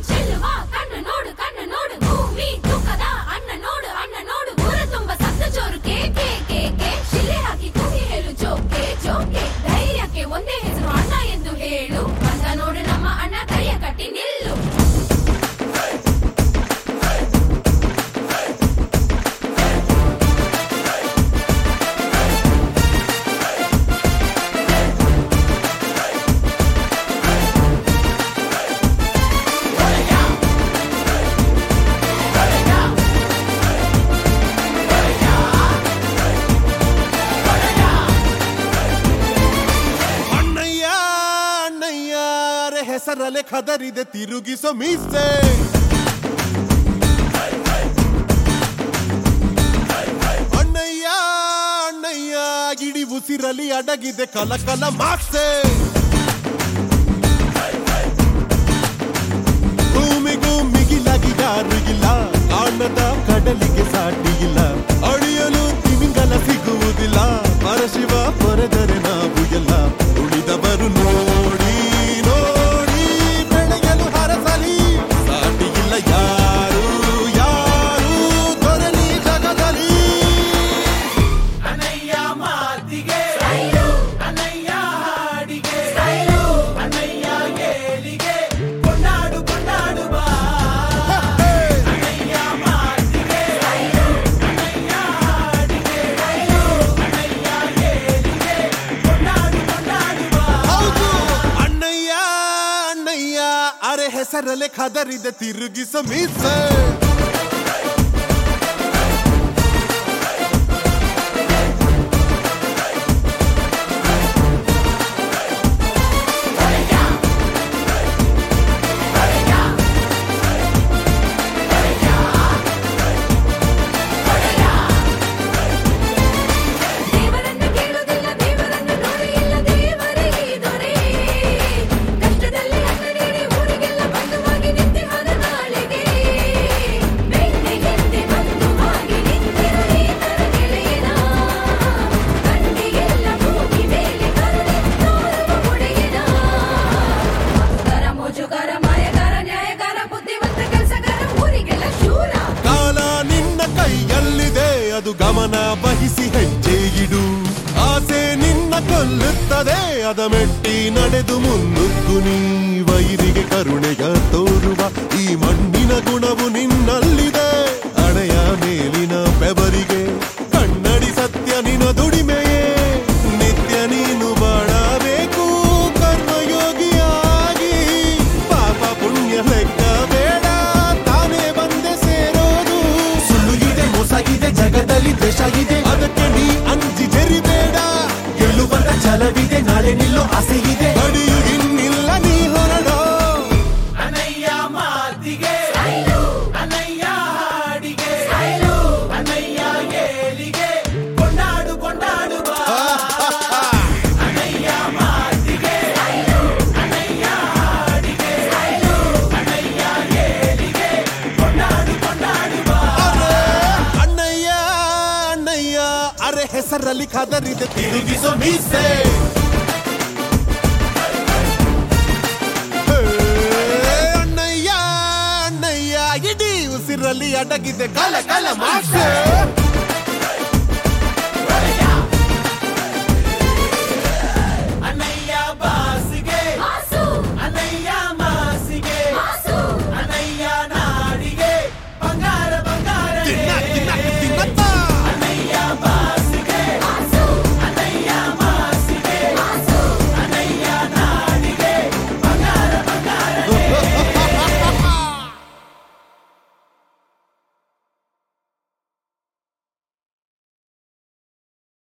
ಚೆಲ್ಲುವ ಕಣ್ಣು ನೋಡು ಕಣ್ಣು ನೋಡು ಭೂಮಿ ತೂಕದ ಅನ್ನ ನೋಡು ಅನ್ನ ನೋಡು ಊರ ತುಂಬ ಸತ್ತ ಜೋರು ಕೆ ಕೆ ಕೆ ಕೆ ಶಿಲೆ ಹಾಕಿ ಕೂಗಿ ಹೇಳು ಜೋಕೆ ಜೋಕೆ ಧೈರ್ಯಕ್ಕೆ ಒಂದೇ ಹೆಸರು ಅಣ್ಣ ಎಂದು ಹೇಳು ಬಂದ ನೋಡು ನಮ್ಮ ಅಣ್ಣ ಕೈಯ ಕಟ್ಟಿ ನಿಲ್ಲು ಅಣ್ಣಯ್ಯ ಅಣ್ಣಯ್ಯ ಅರೆ ಹೆಸರಲೆ ಖದರಿದೆ ತಿರುಗಿಸೋ ಮೀಸೆ ಅಣ್ಣಯ್ಯ ಅಣ್ಣಯ್ಯ ಗಿಡಿ ಉಸಿರಲಿ ಅಡಗಿದೆ ಕಲಕಲ ಮಾಸೆ ಭೂಮಿಗೂ ಮಿಗಿಲಾಗಿ ಯಾರು ಇಲ್ಲ ಕಾಣದ ಕಡಲಿಗೆ ಸಾಟಿ ಇಲ್ಲ ಅಳಿಯಲು ತಿಮಿಂಗಲ ಸಿಗುವುದಿಲ್ಲ ಪರಶಿವ ಪರದರೆ ನಾವು ಎಲ್ಲ ಉಳಿದವರು ನೋಡಿ ನೋಡಿ ಬೆಳೆಯಲು ಹರಸಲಿ ಸಾಟಿ ಇಲ್ಲ ಯಾರು ಯಾರು ದೊರಲಿ ಜಗದಲ್ಲಿ ಅನಯ್ಯ ಮಾತಿಗೆ ಅನಯ್ಯ ಹಾಡಿಗೆ ಅನಯ್ಯ ಗೇಲಿಗೆ ಕೊಂಡಾಡು ಕೊಂಡಾಡು ಬಾ ಅನಯ್ಯ ಮಾತಿಗೆ ಅನಯ್ಯ ಹಾಡಿಗೆ ಅನಯ್ಯ ಗೇಲಿಗೆ ಕೊಂಡಾಡು ಕೊಂಡಾಡು ಬಾ ಹೌದು ಅಣ್ಣಯ್ಯ ಅಣ್ಣಯ್ಯ ಅರೆ ಹೆಸರಲೆ ಖದರಿದೆ ತಿರುಗಿಸ ಮೀಸೆ ದೇವರನ್ನು ಕೇಳುವುದಿಲ್ಲ ದೇವರನ್ನು ನೋಡಿ ಇಲ್ಲ ದೇವರೇ ದೊರೆ ಕಷ್ಟದಲ್ಲಿ ಅನ್ನ ನೀಡಿ ಊರಿಗೆಲ್ಲ ಬಂಧುವಾಗಿ ನಿಂತಿಹನ ನಾಳೆಗೆ ಬೆಣ್ಣೆ ಹಿಂದೆ ಬಂಧುವಾಗಿ ನಿಂತಿರು ಈತನ ಗೆಳೆಯನ ಕಣ್ಣಿಗೆಲ್ಲ ಕೂಗಿ ಬೇಲಿ ಕರುಣೆ ತೋರುವ ಹುಡುಗಿನ ಮಸ್ತರ ಮೋಜುಗಾರ ಮಾಯಗಾರ ನ್ಯಾಯಗಾರ ಬುದ್ಧಿವಂತ ಕೆಲಸಗಾರ ಊರಿಗೆಲ್ಲ ಶೂರ ಕಾಲ ನಿನ್ನ ಕೈಯಲ್ಲಿದೆ ಅದು ಗಮನ ವಹಿಸಿ ಹೆಜ್ಜೆ ಇಡು ಆಸೆ ನಿನ್ನ ಕೊಲ್ಲುತ್ತದೆ ಅದ ಮೆಟ್ಟಿ ನಡೆದು ಮುನ್ನುಗ್ಗು ನೀ ವೈರಿಗೆ ಕರುಣೆಯ ತೋರುವ ಈ ಮಣ್ಣಿನ ಗುಣವು ನಿನ್ನಲ್ಲಿದೆ ಹಣೆಯ ಮೇಲಿನ ಬೆವರಿಗೆ ಕನ್ನಡಿ ಸತ್ಯ ನಿನ ದುಡಿಮೆಯೇ ನಿತ್ಯ ನೀನು ಬಾಳಬೇಕು ಕರ್ಮಯೋಗಿಯಾಗಿ ಪಾಪ ಪುಣ್ಯ ಲೆಕ್ಕ ಬೇಡ ತಾನೇ ಬಂದೆ ಸೇರೋದು ಸುಳ್ಳು ಇದೆ ಮೋಸ ಇದೆ ಜಗದಲ್ಲಿ ದ್ವೇಷ ಇದೆ ಅದಕ್ಕೆ ನೀ ಅಂಜಿ ಜರಿಬೇಡ ಗೆಲ್ಲುವಂತ ಛಲವಿದೆ ನಾಳೆ ನಿಲ್ಲೋ ಆಸೆ ಇದೆ ಬಡಿಯು ಇನ್ನಿಲ್ಲ ನೀ ಹೊರಡೋ ಅನಯ್ಯ ಮಾತಿಗೆ ಅನಯ್ಯ ಹಾಡಿಗೆ ಅನಯ್ಯ ಗೇಲಿಗೆ ಕೊಂಡಾಡು ಕೊಂಡಾಡು ಬಾ ಅನಯ್ಯ ಮಾತಿಗೆ ಅನಯ್ಯ ಹಾಡಿಗೆ ಅನಯ್ಯ ಗೇಲಿಗೆ ಕೊಂಡಾಡು ಕೊಂಡಾಡು ಬಾ ಅರೆ, ಅಣ್ಣಯ್ಯ ಅಣ್ಣಯ್ಯ ಅರೆ ಹೆಸರಲ್ಲಿ ಖದರಿದೆ ತಿರುಗಿಸೋ ಮೀಸೆ ಹೇ, ಅಣ್ಣಯ್ಯ ಅಣ್ಣಯ್ಯ ಇಡೀ ಉಸಿರಲ್ಲಿ ಅಡಗಿದೆ ಕಲ ಕಲ ಮಾಸೆ